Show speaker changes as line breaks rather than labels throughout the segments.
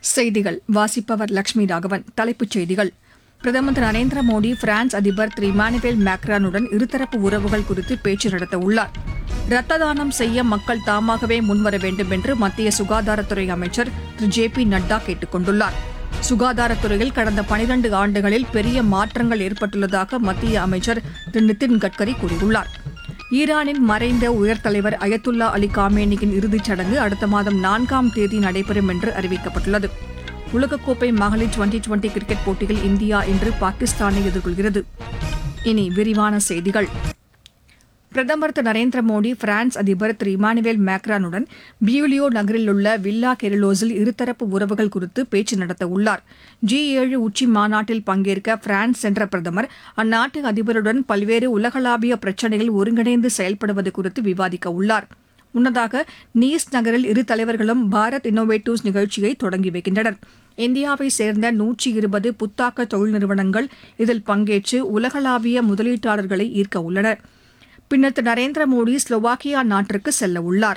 செய்திகள் வாசிப்பவர் லட்சுமி ராகவன் தலைப்புச் செய்திகள் பிரதமர் திரு நரேந்திர மோடி பிரான்ஸ் அதிபர் திரு இமானுவேல் மேக்ரானுடன் இருதரப்பு உறவுகள் குறித்து பேச்சு நடத்த உள்ளார் ரத்த தானம் செய்ய மக்கள் தாமாகவே முன்வர வேண்டும் என்று மத்திய சுகாதாரத்துறை அமைச்சர் திரு ஜே பி நட்டா கேட்டுக் கொண்டுள்ளார் சுகாதாரத்துறையில் கடந்த பனிரண்டு ஆண்டுகளில் பெரிய மாற்றங்கள் ஏற்பட்டுள்ளதாக மத்திய அமைச்சர் திரு நிதின் கட்கரி கூறியுள்ளார் ஈரானின் மறைந்த உயர் தலைவர் அயத்துல்லா அலி காமேனியின் இறுதிச் சடங்கு அடுத்த மாதம் நான்காம் தேதி நடைபெறும் என்று அறிவிக்கப்பட்டுள்ளது உலகக்கோப்பை மகளிர் டுவெண்டி டுவெண்டி கிரிக்கெட் போட்டியில் இந்தியா இன்று பாகிஸ்தானை எதிர்கொள்கிறது இனி விரிவான செய்திகள் பிரதமர் திரு நரேந்திர மோடி பிரான்ஸ் அதிபர் திரு இமானுவேல் மேக்ரானுடன் பியூலியோ நகரில் உள்ள வில்லா கெரிலோஸில் இருதரப்பு உறவுகள் குறித்து பேச்சு நடத்த உள்ளார் ஜி ஏழு உச்சி மாநாட்டில் பங்கேற்க பிரான்ஸ் சென்ற பிரதமர் அந்நாட்டு அதிபருடன் பல்வேறு உலகளாவிய பிரச்சினைகள் ஒருங்கிணைந்து செயல்படுவது குறித்து விவாதிக்க உள்ளார் முன்னதாக நீஸ் நகரில் இரு தலைவர்களும் பாரத் இன்னோவேட்டிவ்ஸ் நிகழ்ச்சியை தொடங்கி வைக்கின்றனர் இந்தியாவை சேர்ந்த நூற்றி இருபது புத்தாக்க தொழில் நிறுவனங்கள் இதில் பங்கேற்று உலகளாவிய முதலீட்டாளர்களை ஈர்க்க உள்ளனர் பின்னர் திரு நரேந்திர மோடி ஸ்லோவாக்கியா நாட்டிற்கு செல்ல உள்ளார்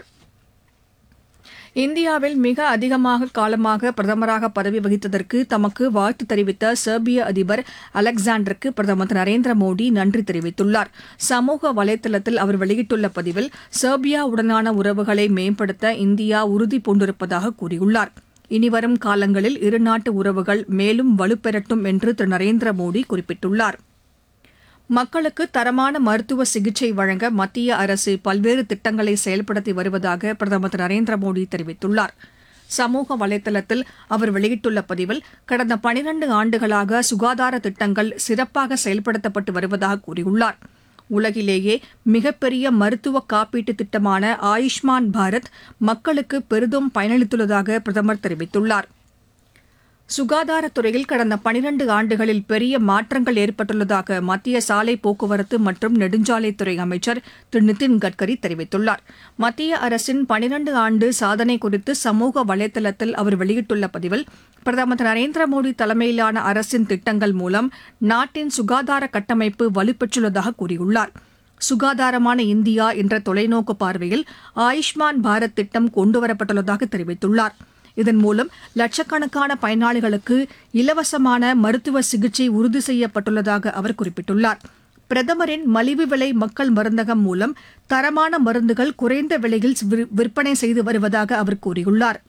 இந்தியாவில் மிக அதிகமாக காலமாக பிரதமராக பதவி வகித்ததற்கு தமக்கு வாழ்த்து தெரிவித்த செர்பிய அதிபர் அலெக்சாண்டருக்கு பிரதமர் திரு நரேந்திர மோடி நன்றி தெரிவித்துள்ளார் சமூக வலைதளத்தில் அவர் வெளியிட்டுள்ள பதிவில் செர்பியாவுடனான உறவுகளை மேம்படுத்த இந்தியா உறுதி பூண்டிருப்பதாக கூறியுள்ளார் இனிவரும் காலங்களில் இருநாட்டு உறவுகள் மேலும் வலுப்பெறட்டும் என்று திரு நரேந்திர மோடி குறிப்பிட்டுள்ளார் மக்களுக்கு தரமான மருத்துவ சிகிச்சை வழங்க மத்திய அரசு பல்வேறு திட்டங்களை செயல்படுத்தி வருவதாக பிரதமர் திரு நரேந்திர மோடி தெரிவித்துள்ளார் சமூக வலைதளத்தில் அவர் வெளியிட்டுள்ள பதிவில் கடந்த பனிரண்டு ஆண்டுகளாக சுகாதார திட்டங்கள் சிறப்பாக செயல்படுத்தப்பட்டு வருவதாக கூறியுள்ளார் உலகிலேயே மிகப்பெரிய மருத்துவ காப்பீட்டு திட்டமான ஆயுஷ்மான் பாரத் மக்களுக்கு பெரிதும் பயனளித்துள்ளதாக பிரதமர் தெரிவித்துள்ளார் சுகாதாரத்துறையில் கடந்த பனிரண்டு ஆண்டுகளில் பெரிய மாற்றங்கள் ஏற்பட்டுள்ளதாக மத்திய சாலை போக்குவரத்து மற்றும் நெடுஞ்சாலைத்துறை அமைச்சர் திரு நிதின் கட்கரி தெரிவித்துள்ளார் மத்திய அரசின் பனிரண்டு ஆண்டு சாதனை குறித்து சமூக வலைதளத்தில் அவர் வெளியிட்டுள்ள பதிவில் பிரதமர் திரு நரேந்திர மோடி தலைமையிலான அரசின் திட்டங்கள் மூலம் நாட்டின் சுகாதார கட்டமைப்பு வலுப்பெற்றுள்ளதாக கூறியுள்ளார் சுகாதாரமான இந்தியா என்ற தொலைநோக்கு பார்வையில் ஆயுஷ்மான் பாரத் திட்டம் கொண்டுவரப்பட்டுள்ளதாக தெரிவித்துள்ளார் இதன் மூலம் லட்சக்கணக்கான பயனாளிகளுக்கு இலவசமான மருத்துவ சிகிச்சை உறுதி செய்யப்பட்டுள்ளதாக அவர் குறிப்பிட்டுள்ளார் பிரதமரின் மலிவு விலை மக்கள் மருந்தகம் மூலம் தரமான மருந்துகள் குறைந்த விலையில் விற்பனை செய்து வருவதாக அவர் கூறியுள்ளார்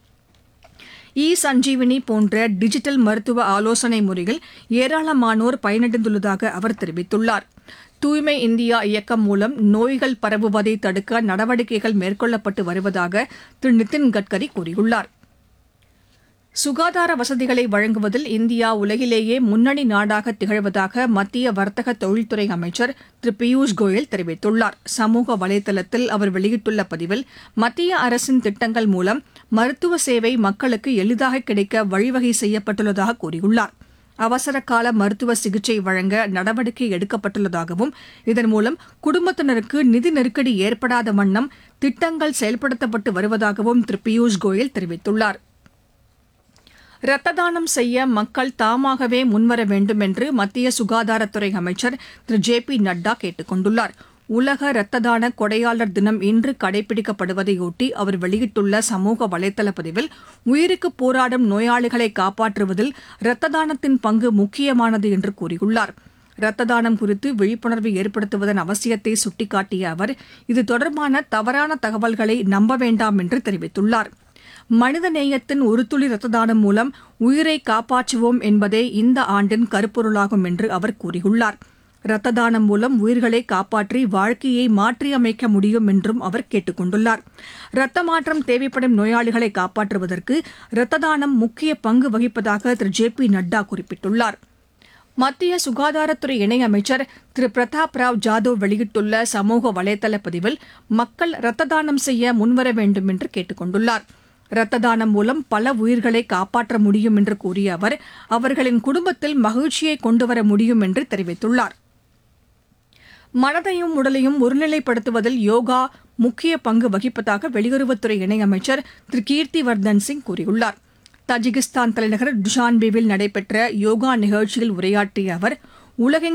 இ சஞ்சீவினி போன்ற டிஜிட்டல் மருத்துவ ஆலோசனை முறையில் ஏராளமானோர் பயனடைந்துள்ளதாக அவர் தெரிவித்துள்ளார் தூய்மை இந்தியா இயக்கம் மூலம் நோய்கள் பரவுவதை தடுக்க நடவடிக்கைகள் மேற்கொள்ளப்பட்டு வருவதாக திரு நிதின் கட்கரி கூறியுள்ளார் சுகாதார வசதிகளை வழங்குவதில் இந்தியா உலகிலேயே முன்னணி நாடாக திகழ்வதாக மத்திய வர்த்தக தொழில்துறை அமைச்சர் திரு பியூஷ் கோயல் தெரிவித்துள்ளார் சமூக வலைதளத்தில் அவர் வெளியிட்டுள்ள பதிவில் மத்திய அரசின் திட்டங்கள் மூலம் மருத்துவ சேவை மக்களுக்கு எளிதாக கிடைக்க வழிவகை செய்யப்பட்டுள்ளதாக கூறியுள்ளார் அவசர கால மருத்துவ சிகிச்சை வழங்க நடவடிக்கை எடுக்கப்பட்டுள்ளதாகவும் இதன் மூலம் குடும்பத்தினருக்கு நிதி நெருக்கடி ஏற்படாத வண்ணம் திட்டங்கள் செயல்படுத்தப்பட்டு வருவதாகவும் திரு பியூஷ் கோயல் தெரிவித்துள்ளார் ரத்த தானம் செய்ய மக்கள் தாமாகவே முன்வர வேண்டும் என்று மத்திய சுகாதாரத்துறை அமைச்சர் திரு ஜே பி நட்டா கேட்டுக் கொண்டுள்ளார் உலக ரத்த தான கொடையாளர் தினம் இன்று கடைபிடிக்கப்படுவதையொட்டி அவர் வெளியிட்டுள்ள சமூக வலைதள பதிவில் உயிருக்கு போராடும் நோயாளிகளை காப்பாற்றுவதில் ரத்த தானத்தின் பங்கு முக்கியமானது என்று கூறியுள்ளார் ரத்த தானம் குறித்து விழிப்புணர்வு ஏற்படுத்துவதன் அவசியத்தை சுட்டிக்காட்டிய அவர் இது தொடர்பான தவறான தகவல்களை நம்ப வேண்டாம் என்று தெரிவித்துள்ளார் மனித நேயத்தின் ஒரு துளி ரத்த தானம் மூலம் உயிரை காப்பாற்றுவோம் என்பதே இந்த ஆண்டின் கருப்பொருளாகும் என்று அவர் கூறியுள்ளார் ரத்த தானம் மூலம் உயிர்களை காப்பாற்றி வாழ்க்கையை மாற்றியமைக்க முடியும் என்றும் அவர் கேட்டுக் கொண்டுள்ளார் ரத்த மாற்றம் தேவைப்படும் நோயாளிகளை காப்பாற்றுவதற்கு ரத்த தானம் முக்கிய பங்கு வகிப்பதாக திரு ஜே பி நட்டா குறிப்பிட்டுள்ளார் மத்திய சுகாதாரத்துறை இணையமைச்சர் திரு பிரதாப் ராவ் ஜாதவ் வெளியிட்டுள்ள சமூக வலைதள பதிவில் மக்கள் ரத்த தானம் செய்ய முன்வர வேண்டும் என்று கேட்டுக் கொண்டுள்ளார் ரத்த தானம் மூலம் பல உயிர்களை காப்பாற்ற முடியும் என்று கூறிய அவர் அவர்களின் குடும்பத்தில் மகிழ்ச்சியை கொண்டுவர முடியும் என்று தெரிவித்துள்ளார் மனதையும் உடலையும் ஒருநிலைப்படுத்துவதில் யோகா முக்கிய பங்கு வகிப்பதாக வெளியுறவுத்துறை இணையமைச்சர் திரு கீர்த்தி வர்தன் சிங் கூறியுள்ளார் தஜிகிஸ்தான் தலைநகர் டுஷான்பேவில் நடைபெற்ற யோகா நிகழ்ச்சியில் உரையாற்றிய அவர் உலகெங்கும்